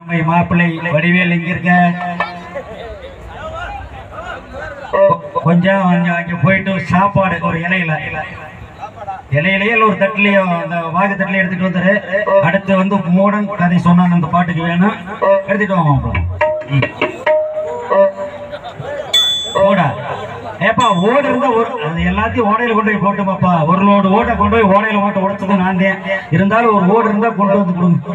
நம்ம மாப்பிள்ளை வடிவேல் இங்க இருக்க கொ- கொஞ்சம் கொஞ்சம் அங்க போயிட்டு சாப்பாடு ஒரு இலையில இலையிலேயே இல்ல ஒரு தட்டுலயும் அந்த வாக்கு தட்டுல எடுத்துட்டு வந்துரு அடுத்து வந்து மூடன் கதை சொன்னான் அந்த பாட்டுக்கு வேணும் எடுத்துட்டு வாங்க மாப்பிள்ளை ம். ஓடா ஏப்பா ஓடு இருந்தா ஒரு அது எல்லாத்தையும் ஓடையில கொண்டு போய் போட்டு பாப்பா ஒரு லோடு ஓட்டை கொண்டு போய் ஓடையில ஓட்ட உடைச்சது நான் தான் இருந்தாலும் ஒரு ஓடு இருந்தா கொண்டு வந்து கொடுங்க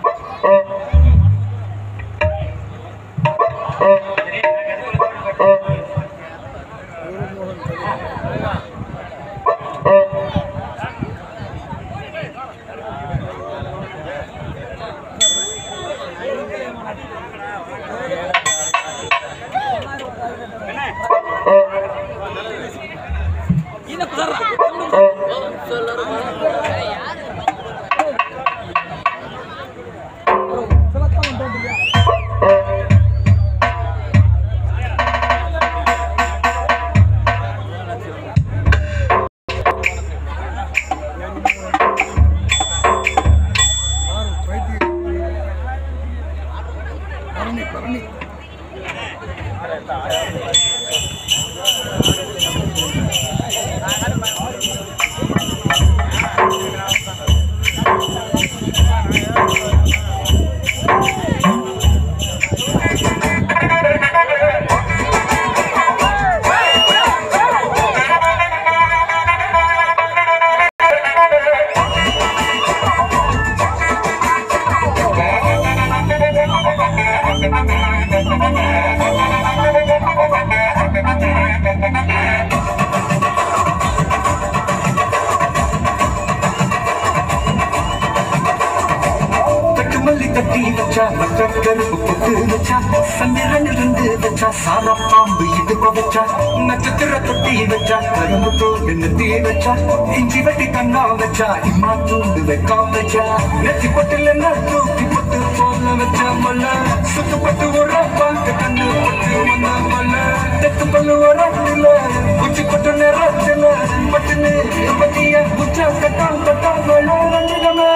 கட்டுமல்லி தட்டி வச்சா மற்ற கருப்பு பொட்டு வச்சா சந்திரன் இருந்து வச்சா சார பாம்பு இது வச்சா நட்சத்திர தொட்டி வச்சா கரும்பு தோடு நெத்தி வச்சா இஞ்சி வெட்டி கண்ணா வச்சா இம்மா தூண்டு வைக்கா வச்சா நெத்தி பொட்டில் என்ன தூக்கி பொட்டு போல வச்சா மல்ல சுத்துப்பட்டு ஒரு பாட்டு கண்ணு பொட்டு வந்த மல்ல தெத்து பல்லு வரத்துல உச்சி கொட்டு நேரத்துல பட்டுன்னு பத்திய உச்சா கட்டம் கட்டம் ரஞ்சிதமே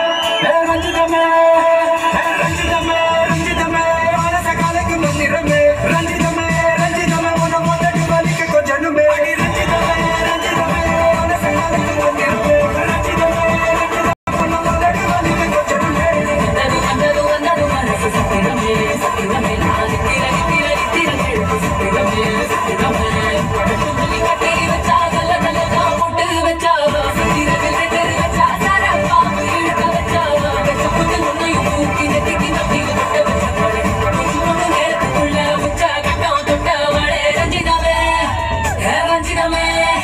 ஏ ரஞ்சிதமே ஏ ரஞ்சிதமே ரஞ்சிதமே மனச காலைக்கு மந்திரமே ரஞ்சிதமே ரஞ்சிதமே உன முதட்டு வலிக்கு கொஞ்சனுமே அடி ரஞ்சிதமே ரஞ்சிதமே மனச காலைக்கு மந்திரமே ரஞ்சிதமே ரஞ்சிதமே உன முதட்டு வலிக்கு கொஞ்சனுமே అందరూ అందరూ అందరూ మనసు సత్యమే సత్యమే నాది తిరగి తిరగి తిరగి సత్యమే సత్యమే తుమ్మిలి కట్టి వచ్చా గల గల నా ముట్టు వచ్చా తిరగి తిరగి వచ్చా సారా పాము ఇழுக்க వచ్చా வெச்சு புட்டு முன்னையும் தூக்கி நெத்திக்கு நம்பி விட்டு வச்ச படை மூணு நேரத்துக்குள்ள உச்ச கட்டம் தொட்ட வடை ரஞ்சிதமே ஹே ரஞ்சிதமே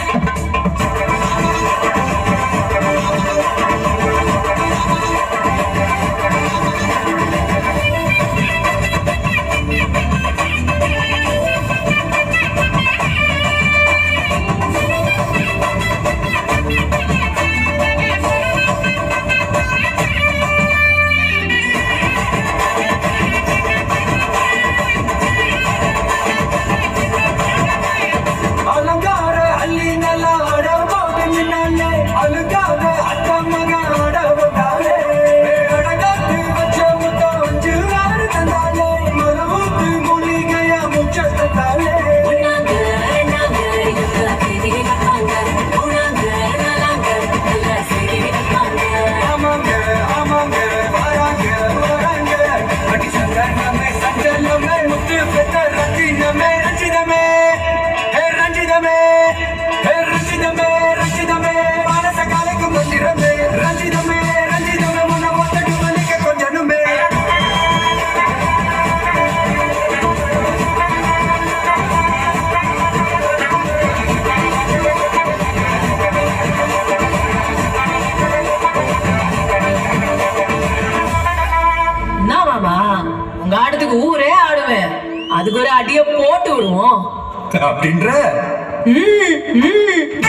அலங்கார அள்ளி நல்ல ஆட போட்டு நின்னாலே அழுகாத அத்த மக ஆட போட்டாலே அடகாத்து வச்ச முத்தம் அஞ்சு ஆறு தந்தாலே மலமூத்து மூலிகையா முச்ச தந்தாலே உன்னாங்க நாங்க இருக்க தேடி கட்டாங்க உன்னாங்க நலாங்க நல்ல செய்தி கட்டாங்க ஆமாங்க ஆமாங்க வராங்க வராங்க அடி சந்தனமே சஞ்சலமே முத்து பெத்த ரத்தினமே ரஞ்சிதமே ஹே ரஞ்சிதமே ஹே ரஞ்சிதமே ரஞ்சிதமே மனச காலைக்கு மந்திரமே ரஞ்சிதமே ரஞ்சிதமே முன்ன ஒத்தட்டு மல்லிக்க கொஞ்சனுமே என்ன மாமா உங்க ஆட்டத்துக்கு ஊரே ஆடுவேன் அதுக்கு ஒரு அடிய போட்டு விடுவோம் அப்படின்ற ம், ம்,